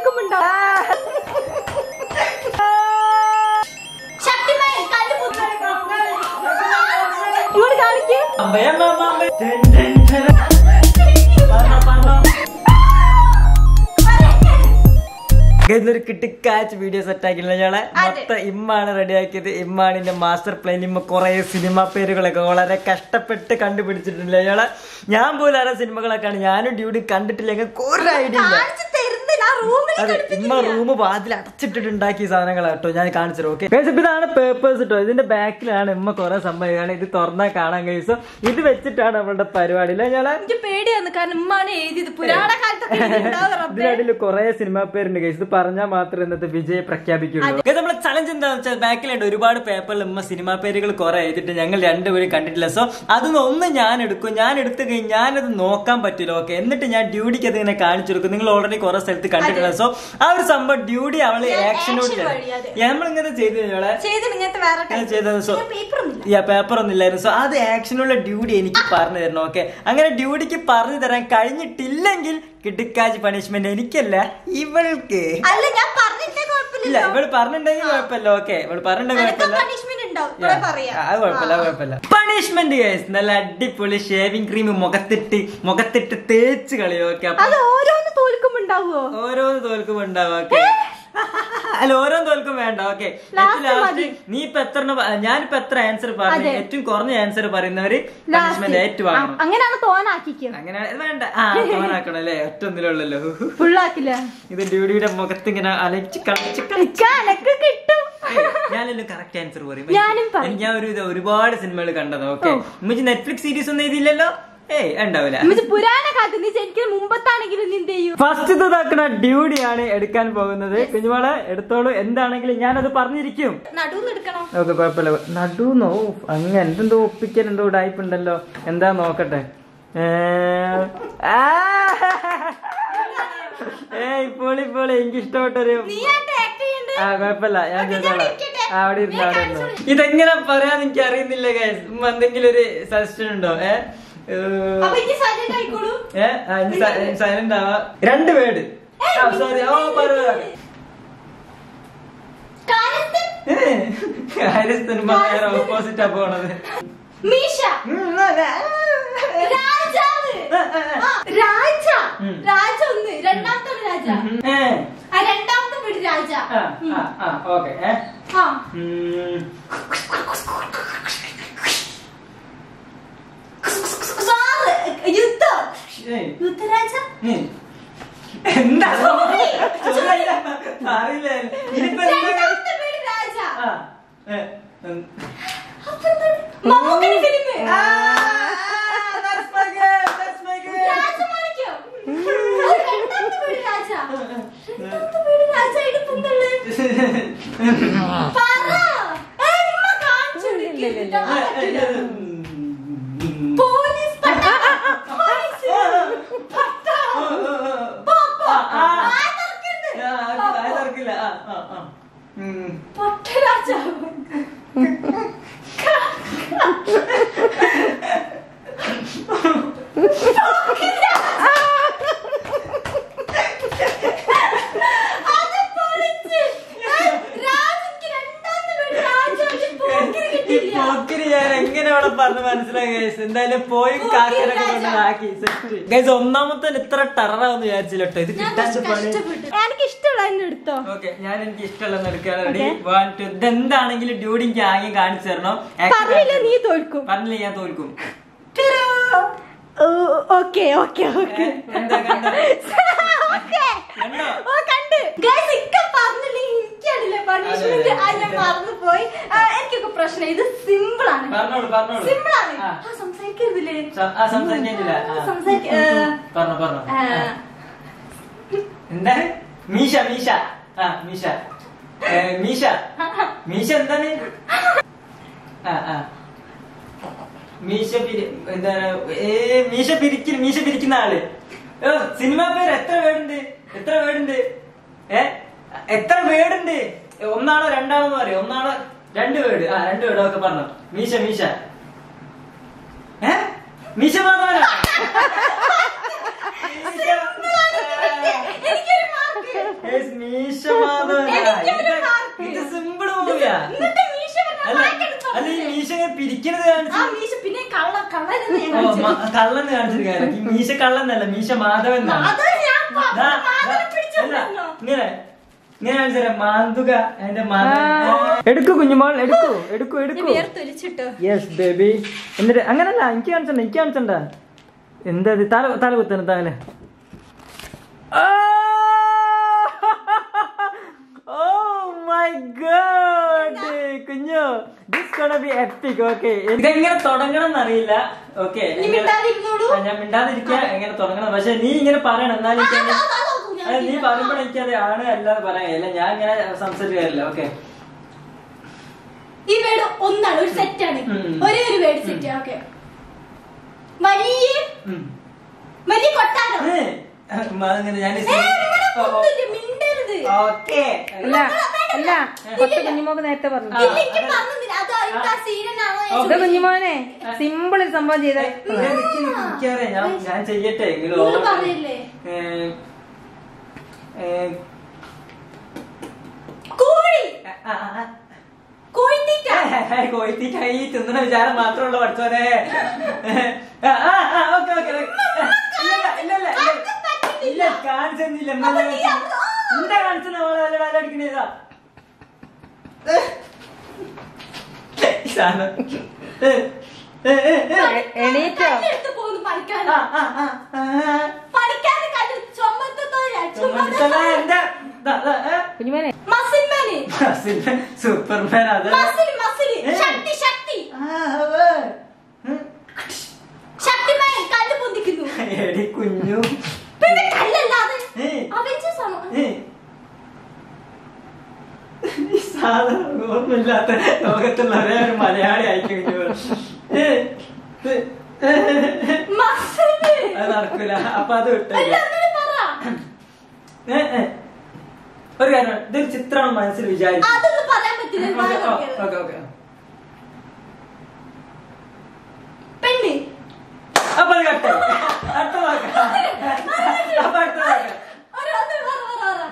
തോൽക്കുമുണ്ടാവും ശക്തിമേ കല്ല് ഇങ്ങോട്ട് കാണിക്കേ ഇതൊരു കിട്ടിക്കാച്ച് വീഡിയോ സെറ്റ് ആക്കിയില്ല ഞങ്ങളെ മൊത്തം ഇമ്മാണ് റെഡിയാക്കിയത് ഇമ്മാണിന്റെ മാസ്റ്റർ പ്ലാൻ ഇമ്മ കുറെ സിനിമ പേരുകളൊക്കെ വളരെ കഷ്ടപ്പെട്ട് കണ്ടുപിടിച്ചിട്ടുണ്ട് ഞങ്ങളെ ഞാൻ പോലും അറിയാം സിനിമകളൊക്കെയാണ് ഞാനും ഡ്യൂട്ടി കണ്ടിട്ടില്ല ഞങ്ങൾക്ക് ഒരു ഐഡിയ ഇല്ല കാണിച്ചു തരുന്നില്ല ആ റൂമിൽ അതെ ഇമ്മ റൂം വാതിൽ അടച്ചിട്ടിട്ട് ഉണ്ടാക്കിയ സാധനങ്ങളാ കേട്ടോ ഞാൻ കാണിച്ചു ഓക്കെ ഇതാണ് പേപ്പേഴ്സ് കേട്ടോ ഇതിന്റെ ബാക്കിലാണ് ഇമ്മ കുറെ സംഭവമാണ് ഇത് തുറന്നാൽ കാണാൻ കഴിയും ഇത് വെച്ചിട്ടാണ് നമ്മളുടെ പരിപാടി ഇല്ല ഞങ്ങളെ എനിക്ക് പേടിയാന്ന് കാരണം ഉമ്മാണ് എഴുതിയത് പുരാണ കാലത്തൊക്കെ എഴുതിയിട്ടുണ്ടാവും റബ്ബേ. ഇതിനിടയിൽ കുറെ സിനിമാ പേരുണ്ട് ഗൈസ് ഇത് പറഞ്ഞാൽ മാത്രമേ ഇന്നത്തെ വിജയം പ്രഖ്യാപിക്കുള്ളൂ ഇത് നമ്മളെ ചലഞ്ച് എന്താണെന്ന് വെച്ചാൽ ബാക്കിലുണ്ട് ഒരുപാട് പേപ്പറിൽ ഉമ്മ സിനിമാ പേരുകൾ കുറെ എഴുതിയിട്ട് ഞങ്ങൾ രണ്ടുപേരും കണ്ടിട്ടില്ല സോ അതൊന്നും ഒന്ന് ഞാൻ എടുക്കും ഞാൻ എടുത്തു കഴിഞ്ഞാൽ ഞാനത് നോക്കാൻ പറ്റില്ല ഓക്കെ എന്നിട്ട് ഞാൻ ഡ്യൂട്ടിക്ക് അത് ഇങ്ങനെ കാണിച്ചു കൊടുക്കും നിങ്ങൾ ഓൾറെഡി കുറെ സ്ഥലത്ത് കണ്ടിട്ടില്ല സോ ആ ഒരു സംഭവം ഡ്യൂട്ടി അവള് ആക്ഷനോട് action വഴി, അതെ. നമ്മളിങ്ങനെ ചെയ്തു കഴിഞ്ഞാൽ ചെയ്തിട്ട് ഇങ്ങനത്തെ വേറെ ഞാൻ ചെയ്തത് സോ പേപ്പർ ഒന്നും യാ പേപ്പർ ഒന്നും ഇല്ലായിരുന്നു സോ അത് ആക്ഷനുള്ള ഡ്യൂട്ടി എനിക്ക് പറഞ്ഞു തരണം ഓക്കെ അങ്ങനെ ഡ്യൂട്ടിക്ക് പറഞ്ഞു തരാൻ കഴിഞ്ഞിട്ടില്ലെങ്കിൽ കിട്ടിക്കാച്ച് പണിഷ്മെന്റ് എനിക്കല്ല ഇവൾക്ക് അല്ല ഞാൻ പറഞ്ഞിട്ടേ ഇല്ല കുഴപ്പമില്ല ഇവള് പറഞ്ഞിട്ടുണ്ടെങ്കിൽ കുഴപ്പമില്ല ഓക്കെ ഇവള് പറഞ്ഞിട്ടുണ്ടെങ്കിൽ കുഴപ്പമില്ല പണിഷ്മെന്റ് ഉണ്ടാവും ഇവിടെ പറയാം അത് കുഴപ്പമില്ല അത് കുഴപ്പമില്ല പണിഷ്മെന്റ് കേസ് നല്ല അടിപൊളി ഷേവിംഗ് ക്രീം മുഖത്തിട്ട് മുഖത്തിട്ട് തേച്ച് കളയും ഓക്കെ അപ്പൊ അത് ഓരോന്ന് തോൽക്കുമുണ്ടാവോ ഓരോന്ന് തോൽക്കും ഉണ്ടാവും ഓക്കെ അല്ല ഓരോന്ന് തോൽക്കും വേണ്ട ഓക്കെ Last ലാസ്റ്റ് മതി. നീ ഇപ്പൊ എത്ര ഞാനിപ്പോ എത്ര ആൻസർ പറഞ്ഞു അതെ. ഏറ്റവും കുറഞ്ഞ ആൻസർ പറയുന്നവര് പണിഷ്മെന്റ് ഏറ്റുവാങ്ങണം അങ്ങനെയാണ് തോനാക്കിക്കോ അങ്ങനെ ഇത് വേണ്ട ആ തോന്നാക്കണം അല്ലേ ഒറ്റ ഒന്നിലുള്ളല്ലോ ഫുള്ളാക്കില്ല ഇത് ഡ്യൂഡിയുടെ മുഖത്ത് ഇങ്ങനെ അലച്ച് കളിച്ച് എനക്ക് കിട്ടും ഞാനല്ലോ കറക്റ്റ് ആൻസർ പറയും ഞാനും പറയും. എനിക്ക് ഞാൻ ഒരു ഇത് ഒരുപാട് സിനിമകൾ കണ്ടത് ഓക്കെ ഉമ്മച്ചി നെറ്റ്ഫ്ലിക്സ് സീരീസ് ഒന്നും എഴുതിയില്ലല്ലോ ഏയ് ഉണ്ടാവില്ല ഉമ്മച്ചി പുരാണ കാലത്ത് നീ ശരിക്കും മുമ്പത്താണെങ്കിലും നീ എന്ത് ചെയ്യും ഫസ്റ്റ് ഇതാക്കുന്ന ഡ്യൂഡിയാണ് എടുക്കാൻ പോകുന്നത് കുഞ്ഞുമോളെ എടുത്തോളൂ എന്താണെങ്കിലും ഞാനത് പറഞ്ഞിരിക്കും നടുന്ന് എടുക്കണം ഓക്കെ കുഴപ്പമില്ല നടുന്നോ അങ്ങനെ എന്തെന്തോ ഒപ്പിക്കൽ എന്തോ ടൈപ്പ് ഉണ്ടല്ലോ എന്താ നോക്കട്ടെ ഏ, ആ. ഏയ് പൊളി പൊളി എനിക്ക് ഇഷ്ടപ്പെട്ടൊരു നീ ആയിട്ട് ആക്ട് ചെയ്യണ്ടേ ആ കുഴപ്പമില്ല ഞാൻ ഓക്കേ, ഞാൻ ചെയ്തോളാം ഇരിക്കട്ടെ. ആ, അവിടെ ഇരുന്നു അവിടെ ഞാൻ ഇരുന്നു ഇതെങ്ങനെ പറയാൻ എനിക്ക് അറിയുന്നില്ല ഗൈസ് എന്തെങ്കിലും ഒരു സജഷൻ ഉണ്ടോ ഏ അപ്പൊ ഇനി സൈലന്റ് ആയിക്കോളൂ ഏ സൈലന്റ് ആവാ രണ്ട് വേർഡ് സോറി ഓ പറയാ കാലത്ത് നേരെ ഓപ്പോസിറ്റാ പോണത് മീശ രാജാവ് ആ, രാജ ഉം. രാജ ഒന്ന് രണ്ടാമത്തെ ഒരു രാജ ഏ ആ രണ്ടാമത്തെ വീട് രാജ ആ ആ ആ ഓക്കെ ഏ ആ ഉം. സാറ് യുദ്ധം ഏയ് യുദ്ധരാജ ഉം. എന്താ Sorry. ചോദില്ല. അറിയില്ല ഇനിയിപ്പോ എന്താ രണ്ടാമത്തെ വീട് രാജ ആ ഏ ഉം. അപ്പൊ എന്താണ്? മമ്മൂക്കയുടെ ഫിലിം ആ, that's my girl, that's my girl. Rajamanikyam അത് രണ്ടാമത്തെ വീട് രാജ രണ്ടാമത്തെ വീട് രാജ ഇടുപ്പുണ്ടല്ലേ പറ ഏയ്, ഉമ്മ കാണിച്ചു കൊടുക്ക്. ആ, പറ്റില്ല. ഉം. പോലീസ് പട്ടാളം. പോലീസ് പട്ടാളം. പോ, പോ. ആ, ആ. വായ തുറക്കരുത്. ആ, പോ, അത് പോ. തുറക്കില്ല. ആ, ആ, ആ. ഉം. പൊട്ടരാജാവ്. അത് പൊളിച്ച്. ആ, രാജയ്ക്ക് രണ്ടാമത്തെ വീട് രാജാവിന് പോക്കിരി ഈ കിട്ടിയില്ല. പോക്കിരി ഞാൻ എങ്ങനെ അവിടെ പറഞ്ഞ് മനസ്സിലായി ഗൈസ് എന്തായാലും പോയി കാക്കരൊക്കെ കൊണ്ടാക്കി ഗൈസ് ഒന്നാമത്തെ ഇത്ര ടറാന്ന് വിചാരിച്ചില്ല കേട്ടോ ഇത് ഞാൻ കിട്ടാൻ കുറച്ച് പണി കഷ്ടപ്പെട്ടു. എനിക്ക് ഇഷ്ടമുള്ള തന്നെ എടുത്തോ ഓക്കെ ഞാൻ എനിക്ക് ഇഷ്ടമുള്ള എടുക്കാൻ റെഡി വൺ ടു ഇതെന്താണെങ്കിലും ഡ്യൂഡിക്ക് ആകെ കാണിച്ചു തരണം പറഞ്ഞില്ല നീ തോൽക്കും പറഞ്ഞില്ല ഞാൻ തോൽക്കും ഓക്കെ ഓക്കെ ഓക്കെ എന്താ കണ്ട ഓക്കെ കണ്ടോ? ഓ കണ്ട് ഗൈസ് ഇക്ക പറഞ്ഞില്ലെങ്കിൽ എനിക്കാണില്ലേ പണിഷ്മെന്റ് അതെ, ആ അതെ. ഞാൻ മറന്നു പോയി എനിക്കൊക്കെ പ്രശ്നം ഇത് സിമ്പിൾ ആണ് പറഞ്ഞോളൂ പറഞ്ഞോളൂ സിമ്പിൾ ആണ് ആ. ആ സംസാരിക്കരുതില്ലേ സ- ആ, സംസാരിക്കാനില്ല ആ. സംസാരിക്ക ഏ, പറഞ്ഞോ പറഞ്ഞോ ആ, ആ. എന്താണ് മീശ മീശ ആ മീശ ഏ, മീശ മീശ എന്താണ് ആ ആ മീശ പിരി എന്താണ് ഏ മീശ പിരിക്കുന്ന മീശ പിരിക്കുന്ന ആള് ഏ, സിനിമ പേര് എത്ര വേടുണ്ട് എത്ര വേടുണ്ട് ഏ എത്ര വേടുണ്ട് ഒന്നാണോ രണ്ടാണോ എന്ന് പറയും ഒന്നാണോ രണ്ട് വേട് ആ രണ്ട് വേട് ഒക്കെ പറഞ്ഞു മീശ മീശ ഏ മീശ മാധവനാ എനിക്കൊരു മാർക്ക് Yes, മീശ മാധവൻ എനിക്കൊരു mark. ഇത് സിമ്പിൾ മൂവിയാ എന്നിട്ട് മീശ പറഞ്ഞ അല്ല mark എടുത്തോ? അല്ല ഈ മീശ ഇങ്ങനെ പിരിക്കണത് ആ കാണിച്ചു മീശ പിന്നെ കള്ള കള്ളനെന്ന് ഞാൻ ഓ, കാണിച്ചു. മ- കള്ളന്ന് കാണിച്ചിട്ട് കാര്യം ഈ മീശ കള്ളന്നല്ല മീശ മാധവൻ എന്നാണ്. മാധവൻ ഞാൻ പ- ദാ, മാധവനെ ദാ, പിടിച്ചോണ്ടല്ലോ. അല്ല, ഇങ്ങനെ ഇങ്ങനെ കാണിച്ചുതരാം മാന്തുക എന്റെ എടുക്കൂ കുഞ്ഞുമോൾ എടുക്കൂ എടുക്കൂ ഞാൻ എടുക്കൂ വിയർത്തൊലിച്ചിട്ടോ. യെസ് ബേബി എന്നിട്ട് അങ്ങനല്ല എനിക്ക് കാണിച്ചണ്ട എനിക്ക് കാണിച്ചണ്ട എന്താ ഇത്? തല തല കുത്തണ തല ഓ മൈ ഗോഡ് കുഞ്ഞു this gonna be epic okay ഇതെങ്ങനെ തുടങ്ങണം എന്നറിയില്ല ഓക്കെ നീ മിണ്ടാതിരുന്നോളൂ. ഞാൻ മിണ്ടാതിരിക്കാൻ എങ്ങനെ തുടങ്ങണം പക്ഷെ നീ ഇങ്ങനെ പറയണം എന്നാലും എനിക്ക് ആ, ആ, ആ, ആ, ഞാൻ അത് നീ ചെയ്യാം. പറയുമ്പോൾ എനിക്കത് ആണ് അല്ലാതെ പറയാനില്ല ഞാൻ ഇങ്ങനെ സംസാരിക്കാറില്ല ഓക്കെ ഈ വേർഡ് ഒന്നാണ് ഒരു സെറ്റ് ആണ് ഉം. ഒരേ ഒരു വേർഡ് സെറ്റ് ഓക്കെ വലിയ വലിയ കൊട്ടാരം ഞാൻ ഏ, നിങ്ങളെ കൊന്നില്ല, മിണ്ടരുത് ഓക്കെ അല്ല അല്ല കൊത്ത കുഞ്ഞുമോക്ക് നേരത്തെ പറഞ്ഞു ആ. ഇല്ല, എനിക്ക് പറഞ്ഞില്ല അത് അതിന്റെ ആ സീനാണോ ഞാൻ ഇത് ചോദിച്ചത്. കുഞ്ഞുമോനെ സിമ്പിൾ ഒരു സംഭവം ചെയ്ത എനിക്കറിയാം ഞാൻ ഞാൻ ചെയ്യട്ടെ എങ്കിലും നിങ്ങൾ പറയില്ലേ ഏ, ഏ, കോഴി ആ, ആ, ആ. കോഴിത്തീറ്റ കോയിത്തീറ്റ ഈ തിന്നണ വിചാരം മാത്രമുള്ള പഠിച്ചോനെ ആ ആ ഓക്കെ ഓക്കെ ഇല്ല ഇല്ല ഇല്ല അത് പറ്റുന്നില്ല. ഇല്ല കാണിച്ചെന്നില്ല അപ്പൊ നീ അത് ആ. എന്താ കാണിച്ചത് നമ്മളെ നല്ല ഡയലോഗ് അടിക്കണേതാ സാധനം ഏ, ഏ, ഏ, ഏ. എണീറ്റോ കല്ലെടുത്ത് പോകുന്നു പണിക്കാൻ ആ, ആ, ആ, ആ. പണിക്കാരൻ കല്ല് ചുമത്തുന്നോരാ ചുമന്നിട്ടല്ല എന്റെ ദാ, ദാ, ഏ. കുഞ്ഞുമോനെ മസിൽമാന് മസിൽ, സൂപ്പർമാൻ അത് മസിൽ മസിൽ ഏ. ശക്തി ശക്തി ആ, അവേ. ഉം. ശക്തിമാൻ കല്ല് പൊന്തിക്കുന്നു എടി കുഞ്ഞു പിന്നെ കല്ലല്ലാതെ ഏ. അവഞ്ചേഴ്സ് ആണോ ഏ. ഈ സാധനം ഓർമ്മയില്ലാത്ത ലോകത്തുള്ള ഒരേ ഒരു മലയാളി ആയിക്കഴിഞ്ഞു ഏ. ഏ. ഏ. മസില് അത് നടക്കൂല അപ്പൊ അത് വിട്ടു അല്ല അങ്ങനെ പറ ഏ, ഏ. ഒരു കാര്യം ഇതൊരു ചിത്രമാണ് മനസ്സിൽ വിചാരിച്ചു അതൊന്നും പറയാൻ പറ്റില്ല ഓക്കെ ഞാൻ നോക്കിയത്. ഓക്കെ ഓക്കെ പെണ്ണ് അപ്പൊ അത് കട്ടെ അടുത്ത വാക്ക അപ്പൊ അടുത്ത വാക്ക ഒരു അത് പറ പറ പറ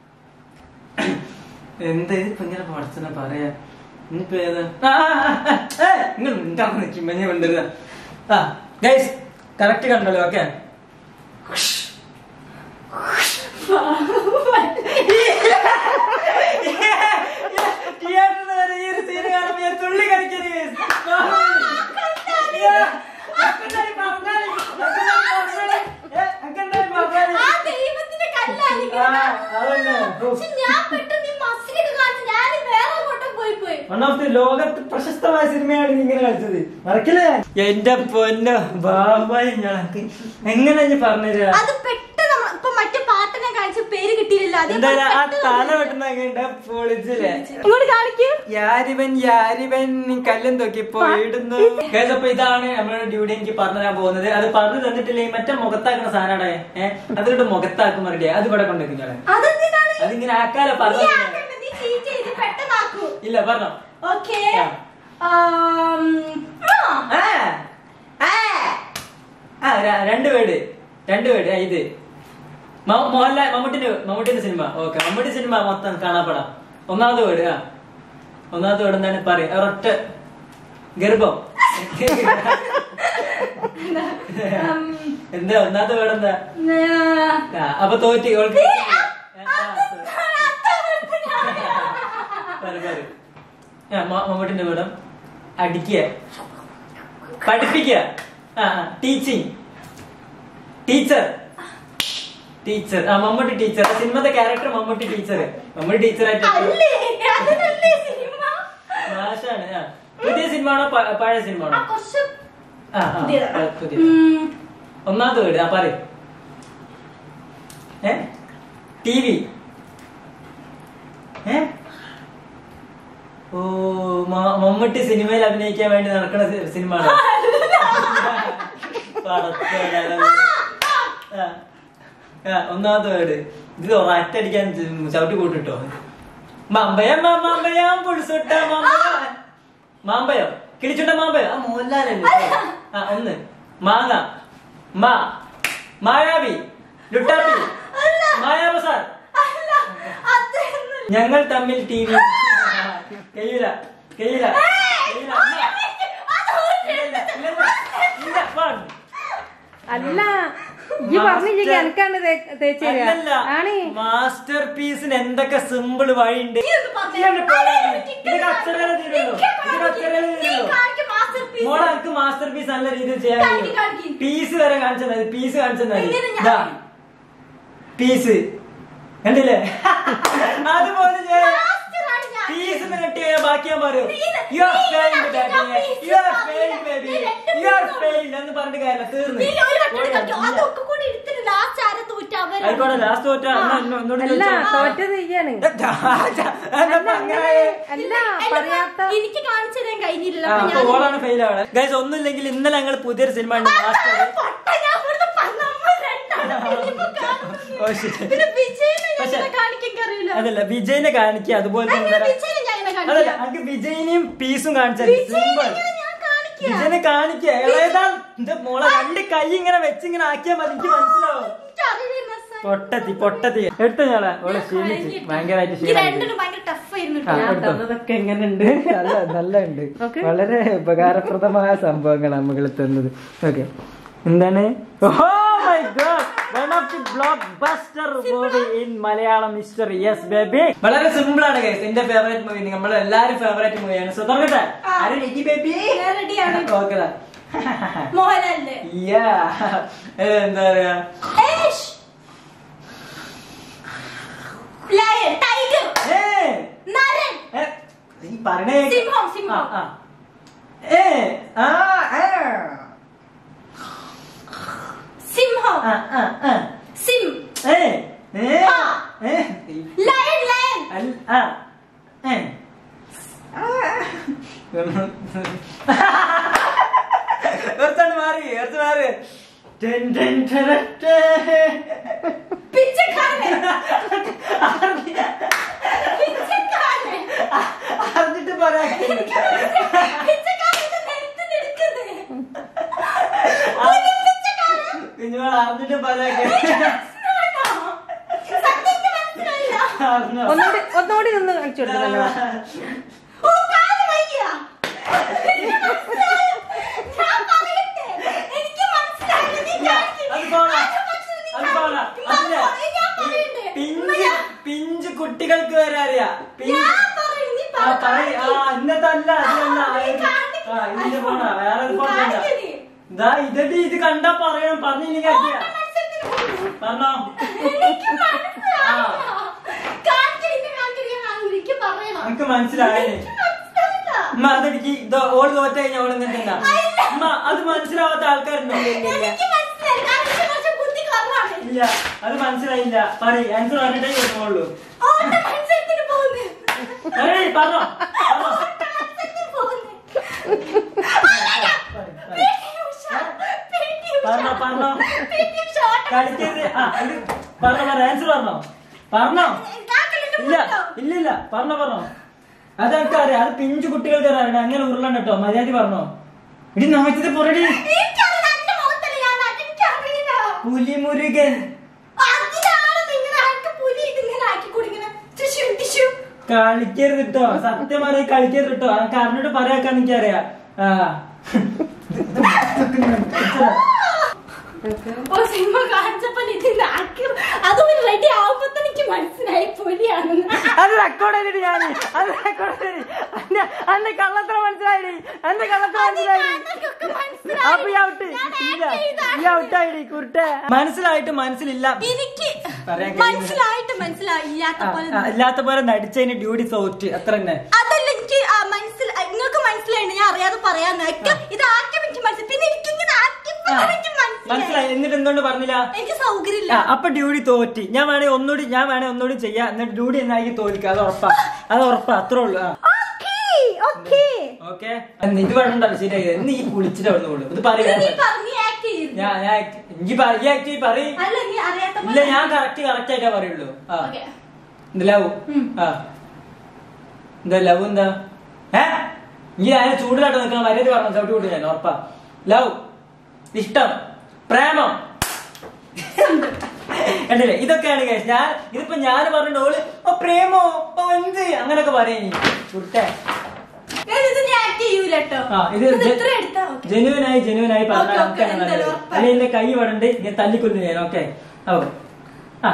എന്ത് ഇപ്പൊ ഇങ്ങനെ പഠിച്ചന പറയാ ഇനിയിപ്പോ ഏതാ ആ, ആ, ആ, ആ, ഏ, നിങ്ങൾ ഉണ്ടാവും നിൽക്കുമ്പോ കൊണ്ടുവരുന്ന ആ ഗൈസ് കറക്റ്റ് കണ്ടല്ലോ ഓക്കെ തിയേറ്ററിൽ വരെ ഈ ഒരു സീൻ കാണുമ്പോ ഞാൻ തുള്ളി കളിക്കരുത് ആ ദൈവത്തിന്റെ കല്ലായിരിക്കും അതന്നെ പക്ഷെ ഞാൻ പെട്ടെന്ന് ഈ മസിലൊക്കെ കാണുന്നു ഞാൻ വേറെ കൊണ്ടം പോയി പോയി വൺ ഓഫ് ദി ലോകത്ത് പ്രശസ്തമായ സിനിമയാണ് നീ ഇങ്ങനെ കളിച്ചത് മറക്കില്ലേ എന്റെ പൊന്നോ ബാബായി ഞങ്ങൾക്ക് എങ്ങനെ ഇനി പറഞ്ഞുതരാ അത് പെട്ടെന്ന് നമ്മ- ഇപ്പൊ മറ്റേ പാട്ടിനെ കാണിച്ച പേര് കിട്ടിയില്ലല്ലോ അതേപോലെ എന്തായാലും ആ പെട്ടെന്ന് തല വെട്ടുന്ന പൊളിച്ചില്ലേ ഇങ്ങോട്ട് കാണിക്കൂ യാരിവൻ യാരിവൻ കല്ലും തൊക്കി പോയിടുന്നു Guys, അപ്പൊ ഇതാണ് നമ്മുടെ ഡ്യൂട്ടി എനിക്ക് പറഞ്ഞു തരാൻ പോകുന്നത് അത് പറഞ്ഞു തന്നിട്ടില്ലേ ഈ മറ്റേ മുഖത്താക്കുന്ന സാധനമാണ് ഏഹ് അതിലോട്ട് മുഖത്താക്കും മറുപടി അത് ഇവിടെ കൊണ്ടുവയ്ക്കും ഞാൻ അതെന്തിനാണ് അതിങ്ങനെ ആക്കാലോ നീ പറഞ്ഞു ആക്കണ്ട, നീ cheat ചെയ്ത് പെട്ടെന്നാക്കൂ ഇല്ല പറഞ്ഞോ ഓക്കേ ആ. ആം, ആ. ആ ആ ആ ര- രണ്ട് വേർഡ് രണ്ട് വേർഡ് ഇത് മ- മോഹൻലാൽ മമ്മൂട്ടിന്റെ മമ്മൂട്ടിന്റെ സിനിമ ഓക്കെ മമ്മൂട്ടി സിനിമ മൊത്തം കാണാപ്പെടാം ഒന്നാമത് വേർഡ് ആ ഒന്നാമത് വേർഡ് എന്താണ് പറയും ഒരൊറ്റ ഗർഭം ഉം, എന്താ ഒന്നാമത്തെ വേർഡ് എന്താ ആ. ആ, അപ്പൊ തോറ്റി ഓൾക്ക് ഏ, ആ, ആ, ആ, അതെന്താണ് അത്ര പറ, പറ. ആ, മ- മമ്മൂട്ടിന്റെ വേർഡ് അടിക്കുക പഠിപ്പിക്കുക ആ ടീച്ചിങ് ടീച്ചർ ടീച്ചർ ആ മമ്മൂട്ടി ടീച്ചർ സിനിമത്തെ ക്യാരക്ടർ മമ്മൂട്ടി ടീച്ചർ മമ്മൂട്ടി ടീച്ചറായിട്ട് അല്ലേ അതിനല്ലേ സിനിമ മാഷാണ് ആ പുതിയ സിനിമ ആണോ പ- പഴയ സിനിമ ആ ആണോ കുറച്ച് ആ ആ, പുതിയതാണ്. ആ, പുതിയ ഉം, ഒന്നാമത്തെ വീട് ആ പറ ഏ ടി വി ഏ ഓ മ- മമ്മൂട്ടി സിനിമയിൽ അഭിനയിക്കാൻ വേണ്ടി നടക്കുന്ന സി- സിനിമ ആണോ പടത്തോടെ. ആ. ആ, ഒന്നാമത്തെ വീട് ഇത് ഒരറ്റടിക്കാൻ ചവിട്ടി കൂട്ടിട്ടോ മാമ്പയം മാ- മാമ്പയം പുളിസുട്ട മാമ്പയം മാമ്പയം കിളിച്ചുണ്ട മാമ്പയം ആ മോഹൻലാലല്ലേ ആ ഒന്ന് മാങ്ങ മാ മായാവി ലുട്ടാപ്പി അല്ല. മായാബസാർ അല്ല ഞങ്ങൾ തമ്മിൽ ടി വി കയ്യില കയ്യില കയ്യില അല്ല ഈ പറഞ്ഞില്ലേ എനിക്കാണ് തേ- തേച്ച് തരിക ആണ് മാസ്റ്റർ പീസിന് എന്തൊക്കെ സിമ്പിൾ വഴിയുണ്ട് നീ ഒന്ന് പറഞ്ഞേ. ഇതെന്നെ പോലെ. അതെ, ഒരു chicken ഇത് കച്ചറയിലെ തീരുള്ളൂ. chicken ഇത് കച്ചറയിലെ നീ തീരുള്ളൂ. കാണിക്ക് masterpiece. മോളെ എനിക്ക് മാസ്റ്റർ പീസ് നല്ല രീതിയിൽ ചെയ്യാൻ കാണിക്ക്, കാണിക്ക്. പീസ് വരെ കാണിച്ചു തന്നത് പീസ് കാണിച്ചു എങ്ങനെ ഞാൻ- തന്നത് പീസ് കണ്ടില്ലേ അതുപോലെ ചെയ്യാൻ Master ആണ് ഞാൻ. പീസ് കിട്ടിയ ബാക്കി ഞാൻ പറയും നീ ഇത്- യു ആർ നീ ഫെയിൽഡ് ഇതാക്കി ഞാൻ ബേബി piece യു ആർ ഇതാക്കി. ഫെയിൽഡ് ബേബി നീ രണ്ട് യു ആർ piece ഫെയിൽഡ് എന്ന് പറഞ്ഞിട്ട് കാര്യമില്ല തീർന്നു നീ ഒരു വട്ടം കൂടി കളിച്ചോ. അതൊക്കെ കൂടി എടുത്തിട്ട് last ആരാ തോറ്റ അവരാണ്. ആയിക്കോട്ടെ ലാസ്റ്റ് തോറ്റ ഒന്നുകൂടി അല്ല ചോദിച്ചോ. തോറ്റത് നീയാണ് എന്താ അങ്ങനെ അല്ല അല്ല, പറയാത്ത എനിക്ക് കാണിച്ചു തരാൻ കഴിഞ്ഞില്ലല്ലോ ആ, അപ്പൊ അപ്പൊ ഞാൻ ഓളാണ് ഫെയിൽ ആവണേ ഗൈസ് ഒന്നുമില്ലെങ്കിൽ ഇന്നലെ ഞങ്ങൾ പുതിയൊരു സിനിമ ഉണ്ട് മാസ്റ്റർ പൊട്ട ഞാൻ ഇവിടുന്ന് പ- നമ്മൾ രണ്ടാളും film കാണുന്നു. ഓ shit. പിന്നെ വിജയിനെ ഞാൻ പക്ഷെ- ഇങ്ങനെ കാണിക്കാൻ അറിയില്ല അതല്ല വിജയിനെ കാണിക്കുക അതുപോലെ തന്നെ അങ്ങനെ ഇന്നലെ- വിജയിനെ ഞാൻ ഇങ്ങനെ അതല്ല കാണിക്കാം നമുക്ക് വിജയിനെയും പീസും കാണിച്ചാൽ വിജയിനെ സിമ്പിൾ ഇങ്ങനെ ഞാൻ കാണിക്കാം വിജയനെ കാണിക്കുക ഇളയതാ എന്റെ മോളെ രണ്ട് കൈ ഇങ്ങനെ വെച്ച് ഇങ്ങനെ ആക്കിയാൽ മതി എനിക്ക് മനസ്സിലാവും എനിക്കറിയില്ല സർ. പൊട്ടത്തി പൊട്ടത്തി എടുത്ത ഞാളെ ഓളെ ഞാൻ ക്ഷീണിച്ച് കഴിഞ്ഞിട്ട്. ഭയങ്കരമായിട്ട് എനിക്ക് ക്ഷീണിച്ചു രണ്ടിനും ഭയങ്കര ടഫ് ആയിരുന്നു ആ, കേട്ടോ. എടുത്തോ. തന്നതൊക്കെ എങ്ങനെയുണ്ട് നല്ല നല്ല ഉണ്ട് Okay. വളരെ ഉപകാരപ്രദമായ സംഭവങ്ങൾ നമ്മൾ തന്നത് ഓക്കെ എന്താണ് oh my God one of the blockbuster movie in Malayalam history yes baby വളരെ സിമ്പിൾ ആണ് ഗൈസ് എന്റെ ഫേവറേറ്റ് മൂവി നമ്മൾ എല്ലാരും ഫേവറേറ്റ് മൂവിയാണ് സോ തുടങ്ങട്ടെ ആ. ആരും റെഡി ബേബി ഞാൻ ready ആണ്. ഓക്കെ മോഹൻലാലിന്റെ എന്താ പറയാ ഏഷ്. ലയൺ ടൈഗർ ഏ നരൻ ഏ, ഈ പറയണേ കേക്ക്. സിംഹം, സിംഹം. ആ, ആ. ഏ ആ ഏ. സിംഹം ആ, ആ, ആ. സിം ഏ, ഏ, ആ. ഏ. ലയൺ ലയൺ അൽ- ആ, ഏ. ആ. കുറച്ചാണ് മാറി കുറച്ച് മാറി ടെൻ, ടെൻ, ടെൻ, ടെൻ. പിച്ചക്കാരൻ പിച്ചക്കാരൻ അറിഞ്ഞിട്ട് പറയാ പിച്ചക്കാരൻ ഇത് നിലത്ത് നിൽക്കുന്നത്. കുഞ്ഞുമോൾ അറിഞ്ഞിട്ട് പറയാ മനസ്സിലായോ? സത്യത്തിൽ മനസ്സിലായില്ല. ഒന്നുകൂടി ഒന്നുകൂടി നിന്ന് കാണിച്ചു കൊടുത്തല്ലോ ഓ, കാല് വയ്യ. എനിക്ക് മനസ്സിലായോ? ഞാൻ പറയട്ടെ. എനിക്ക് മനസ്സിലായില്ല. നീ കാണിക്ക്. അത് പോണ അത് പക്ഷേ നീ അത് പോണ കാണിക്ക്. അതിന്റെ ഞാൻ പറയും, ഞാൻ പറയട്ടെ. പിഞ്ച് പിഞ്ച് കുട്ടികൾക്ക് വരെ അറിയാം പിഞ്ച് ഞാൻ പറയും, നീ ആ പറ. പറയ് ആ ഇന്നതല്ല അതിലല്ല നീ കാണിക്ക്. ആ ഇതിന്റെ പോണ വേറെ ഒരു ഫോട്ടോ ഇല്ല. കാണിക്ക് നീ. ഇതാ ഇതടി ഇത് കണ്ടാ പറയണം പറഞ്ഞില്ലെങ്കിൽ ഓട്ട അടിയാ. മത്സരത്തിന് പോകുന്നു. പറഞ്ഞോ എനിക്ക് മനസ്സിലായില്ല. ആ. കാണിക്ക്, നിന്നെ കാണിക്ക്, ഞാൻ കാണിക്ക്. എനിക്ക് പറയണം. എനിക്ക് മനസ്സിലായേ എനിക്ക് മനസ്സിലായില്ല. ഉമ്മ അതെനിക്ക് ഇതോ ഓള് തോറ്റ കഴിഞ്ഞാൽ ഓള് ഇങ്ങനെ തന്നെ ഉമ്മ അത് മനസ്സിലാവാത്ത ആൾക്കാരുണ്ടോ എനിക്ക് മനസ്സിലായി. കാരണം ഇത് കുറച്ച് ബുദ്ധി കുറവാണ്. ഇല്ല അത് മനസ്സിലായില്ല പറയ് ആൻസർ പറഞ്ഞിട്ടേ ചോദിക്കുള്ളൂ ഓട്ട മത്സരത്തിന് പോകുന്നു. പറയ് പറഞ്ഞോ പറഞ്ഞോ. ഓട്ട മത്സരത്തിന് പോകുന്നു. പറയ്, പറയ്. PT ഉഷ. PT ഉഷ. പറഞ്ഞോ, പറഞ്ഞോ. PT ഉഷ ഓട്ട കളിക്കരുത് ആ ഇത് പറഞ്ഞോ പറഞ്ഞോ ആൻസർ പറഞ്ഞോ പറഞ്ഞോ കാക്കലിന്റെ ഇല്ല മുട്ടോ. ഇല്ല ഇല്ല പറഞ്ഞോ പറഞ്ഞോ അതൊക്കെ അറിയാം അത് പിഞ്ചു കുട്ടികൾക്ക് അറിയാം അങ്ങനെ ഉരുളണ്ട കേട്ടോ മര്യാദ പറഞ്ഞോ ഇടി നാമച്ചത് പൊറടി എനിക്കറിയില്ല. എന്റെ മുഖത്തല്ല ഞാൻ നട്ട. എനിക്കറിയില്ല. പുലിമുരുകൻ അതിനാണ് നിങ്ങൾ ആൾക്ക് പുലി ഇതിങ്ങനെ ആക്കി കുടിങ്ങനെ ടിഷ്യൂ ടിഷ്യൂ കളിക്കരുത് കേട്ടോ സത്യം അറിയാം കളിക്കരുത് കേട്ടോ എനിക്ക് അറിഞ്ഞിട്ട് പറയാക്കാൻ എനിക്കറിയാം ആ ഓ സിനിമ കാണിച്ചപ്പോ ഇതിന്റെ ആക്കി അതും റെഡി ആവുമ്പോ തന്നെ എനിക്ക് മനസ്സിലായി പുലിയാണെന്ന് അത് റെക്കോർഡ് ചെയ്തിട്ട് ഞാൻ അത് റെക്കോർഡ് ചെയ്ത് അന്റെ അന്റെ കള്ളത്ര മനസ്സിലായി അന്റെ കള്ളത്ര മനസ്സിലായി അതിനൊക്കെ മനസ്സിലായി. അപ്പൊ ഈ ഔട്ട് ഞാൻ ഇല്ല act ചെയ്താണ്. ഈ ഔട്ടായി കുരുട്ടെ മനസ്സിലായിട്ട് മനസ്സിലില്ല എനിക്ക് പറയാൻ കഴിയുന്നില്ല. മനസ്സിലായിട്ട് മനസ്സിലായില്ലാത്ത ആ, പോലെ ആ, ഇല്ലാത്ത പോലെ നടിച്ചതിന് ഡ്യൂട്ടി തോറ്റ് അത്ര തന്നെ അതല്ല എനിക്ക് ആ മനസ്സിലായി നിങ്ങൾക്ക് മനസ്സിലായിട്ട് ഞാൻ അറിയാതെ പറയാന്ന് എനിക്ക് ഇത് ആദ്യം എനിക്ക് മനസ്സിലായി പിന്നെ എനിക്ക് ഇങ്ങനെ ആദ്യം ആ, എനിക്ക് മനസ്സിലായി മനസ്സിലായി എന്നിട്ട് എന്തുകൊണ്ട് പറഞ്ഞില്ല എനിക്ക് സൗകര്യമില്ല ആ, അപ്പൊ ഡ്യൂട്ടി തോറ്റി ഞാൻ വേണേ ഒന്നുകൂടി ഞാൻ വേണേ ഒന്നുകൂടി ചെയ്യാം എന്നിട്ട് ഡ്യൂട്ടി എന്നാക്കി തോൽക്കുക അത് ഉറപ്പാ അത് ഉറപ്പാ അത്രേ ഉള്ളൂ ആ ഓക്കേ ഓക്കേ ഓക്കെ ഇത് വേണ്ടല്ലോ ശരിയായി ഇന്ന് ഈ കുളിച്ചിട്ട് അവിടെ നിന്ന് ഇത് നീ പറയാ പറഞ്ഞ് ആക്ട് ചെയ്തു ഞാൻ ഞാൻ എനിക്ക് ഈ ആക്ടി പറയും അല്ല നീ അറിയാത്ത ഇല്ല ഞാൻ കറക്റ്റ് കറക്റ്റ് ആയിട്ടാ പറയുള്ളൂ ആ ഓക്കേ. എന്ത് ലവ് ഉം. ആ എന്താ ലവ് എന്താ ഏ നീ അതിനെ ചൂടിലായിട്ട് നിൽക്കണം മര്യാദ പറഞ്ഞു ചവിട്ടി കൂട്ടി ഞാൻ ഉറപ്പാ ലവ് ഇഷ്ടം പ്രേമം കണ്ടില്ലേ ഇതൊക്കെയാണ് guys. ഞാൻ ഇതിപ്പോ ഞാൻ പറഞ്ഞ ഓള് ഓ പ്രേമോ ഓ എന്ത് അങ്ങനൊക്കെ പറയും കുട്ടേ Guys, ഇത് ഞാൻ ആക്ട് ചെയ്യൂല കേട്ടോ ആ ഇത് ഇത് ഇത്ര എടുത്താ okay. ജെനുവനായി ജെനുവനായി പറഞ്ഞാൽ ഓക്കേ, നമുക്ക് ഓക്കേ, എന്തായാലും ഉറപ്പായി. അല്ലെങ്കിൽ എന്റെ കൈ വടണ്ട് ഞാൻ തല്ലിക്കൊല്ലു ഞാൻ ഓക്കെ ഓ ആ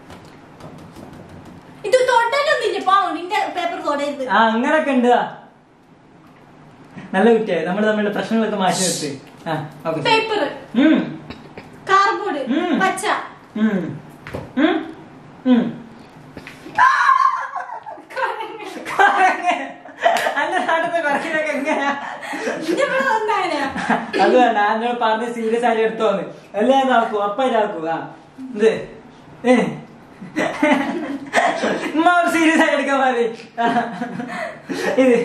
ഇത് തൊട്ടാലൊന്നില്ല പാവം നിന്റെ പേപ്പർ തൊടരുത് ആ അങ്ങനൊക്കെ ഉണ്ട് ആ. നല്ല കുട്ടിയായി നമ്മൾ തമ്മിലുള്ള പ്രശ്നങ്ങളൊക്കെ മാറ്റി നിർത്തി ആ ഓക്കെ പേപ്പർ ഉം കാർഡ്ബോർഡ് ഉം. പച്ച ഉം ഉം ഉം അന്റെ നാട്ടിലത്തെ കുറച്ചിലൊക്കെ എങ്ങനെയാ ഇത് ഇവിടെ വന്നങ്ങനെയാ അത് വേണ്ട എന്നോട് പറഞ്ഞ് സീരിയസ് ആയി എടുത്തോന്ന് അല്ലേ നോക്കൂ അപ്പായിട്ടാക്കൂ ആ ഇത് ഏ. ഉമ്മ ഒരു സീരിയസ് ആയി എടുക്കാൻ മതി ആ. ഇത്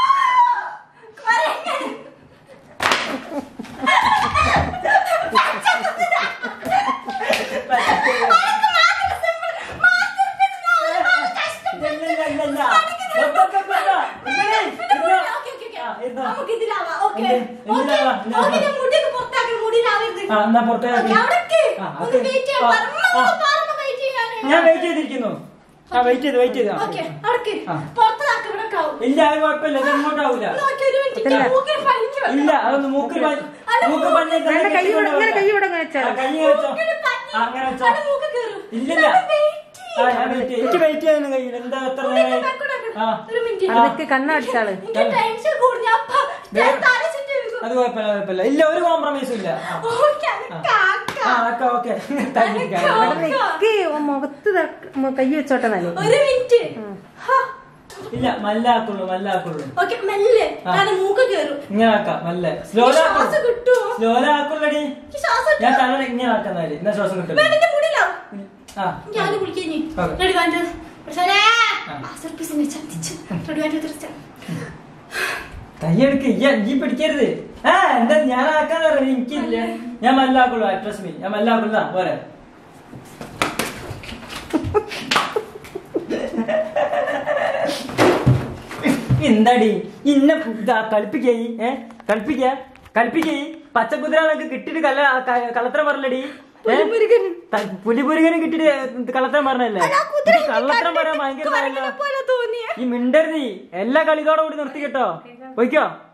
ഇല്ല, ഇല്ല, ഇല്ല, ഇല്ല. ഒപ്പം, ഒപ്പം, ഒപ്പം. ഇങ്ങനെ, ഇരുന്നോ. Okay, okay, okay. ആ, ഇരുന്നോ. നമുക്ക് ഇതിലാവാം. ഓക്കേ. എന്ത്? ഓക്കേ. എന്തിലാവാം? എന്തിലാവാം? ഓക്കേ, ഞാൻ മുടിയൊക്കെ പുറത്താക്കണം. മുടിയിലാവരുത്. ആ, എന്നാ പുറത്തേക്ക് ഓക്കേ, അവിടേക്ക്. ആ, ഒന്ന് ഓക്കേ. wait ചെയ്യാൻ ആ, പറ. ആ. ഉമ്മ പാർമ്മ wait ചെയ്യാന്. ഞാൻ വെയിറ്റ് ചെയ്തിരിക്കുന്നു ആ വെയിറ്റ് ചെയ്ത് വെയിറ്റ് ചെയ്ത് ആ. ഓക്കേ, അവിടേക്ക്. ആ. പുറത്താക്ക്, ഇവിടേക്ക് ആവും. ഇല്ല അത് കുഴപ്പമില്ല ഇത് ഇങ്ങോട്ടാവൂല നോക്കി, ഒരു minute. ഞാൻ മൂക്കിൽ പഞ്ഞി വെക്കാം. ഇല്ല അതൊന്ന് മൂക്ക് പഞ്ഞി അല്ല, മൂക്ക് പഞ്ഞി വേണ്ട, കൈ ഇവിടെ- ഇങ്ങനെ കൈ ഇവിടെ അങ്ങ് വെച്ചാലോ. ആ, കൈ ഇങ്ങനെ വെച്ചോ മൂക്കിൽ പഞ്ഞി. ആ, അങ്ങനെ വെച്ചോ അത് മൂക്കിൽ കേറും. ഇല്ലില്ല ഞാൻ wait ആ ചെയ്യാം. ഞാൻ വെയിറ്റ് എനിക്ക് വെയിറ്റ് ചെയ്യാൻ കഴിയില്ല എന്താ എത്ര മൂക്കിൽ നേരമായി back കൂടെ ആ ഒരു minute. അതൊക്കെ കണ്ണടിച്ചാള് എനിക്ക് ടെൻഷൻ കൂടും. ഞാൻ പ- ഞാൻ തല ചുറ്റി വീഴും. അത് കുഴപ്പമില്ല കുഴപ്പമില്ല ഇല്ല ഒരു കോംപ്രമൈസും ഇല്ല ആ. ഓക്കേ, അത് കാക്ക. ആ ഓക്കെ ഓക്കെ ഇവിടെ നിക്ക് മുഖത്ത് തട്ട്- മു- കൈ വെച്ചോട്ടെ നല്ല ഒരു മിനിറ്റ് ഹാ. ഇല്ല മല്ലാക്കുള്ളൂ മല്ലാക്കുള്ളൂ ഓക്കേ മെല്ലെ ആ. കാരണം മൂക്ക് കേറും ഇങ്ങനെ ആക്കാം മെല്ലെ സ്ലോ ഈ ശ്വാസം കിട്ടുമോ സ്ലോല ആക്കുള്ളടി എനിക്ക് ശ്വാസം ഞാൻ കിട്ടുമോ? തല ഇങ്ങനെ ആക്കുന്നാല് എന്നാ ശ്വാസം കിട്ടും വേണ്ട, എന്റെ മുടിയിലാവും. ആ ഞാൻ കുളിക്കഞ്ഞി ഓക്കേ. റെഡി വാണ്ടത് പ്രശ്നേ ആ. മാസ്റ്റർ പീസിനെ ചതിച്ചു റെഡി വാണ്ടത് തീർച്ച കൈയെടുക്ക് ഈ ഈ പിടിക്കരുത് ആ എന്താ ഞാൻ ആക്കാൻ പറഞ്ഞു എനിക്കില്ല ഞാൻ മല്ലാക്കുള്ളൂ അഡ്രസ് മീ ഞാൻ മല്ലാക്കുള്ള പോരെ എന്താടി ഇന്ന ഇതാ കളിപ്പിക്കേ ഏ കളിപ്പിക്ക കളിപ്പിക്കേ പച്ചക്കുതിരാളൊക്കെ കിട്ടിട്ട് കല്ല ക- കള്ളത്തരം പറഞ്ഞടി പുലിപുരുകനും കിട്ടിട്ട് കള്ളത്തരം പറഞ്ഞല്ലേ ഇത് കള്ളത്തരം പറയാൻ ഭയങ്കര ഇതായല്ലോ. പോലെ തോന്നിയ ഈ മിണ്ടരുതി എല്ലാ കളിതോടെ കൂടി നിർത്തി കേട്ടോ പോയിക്കോ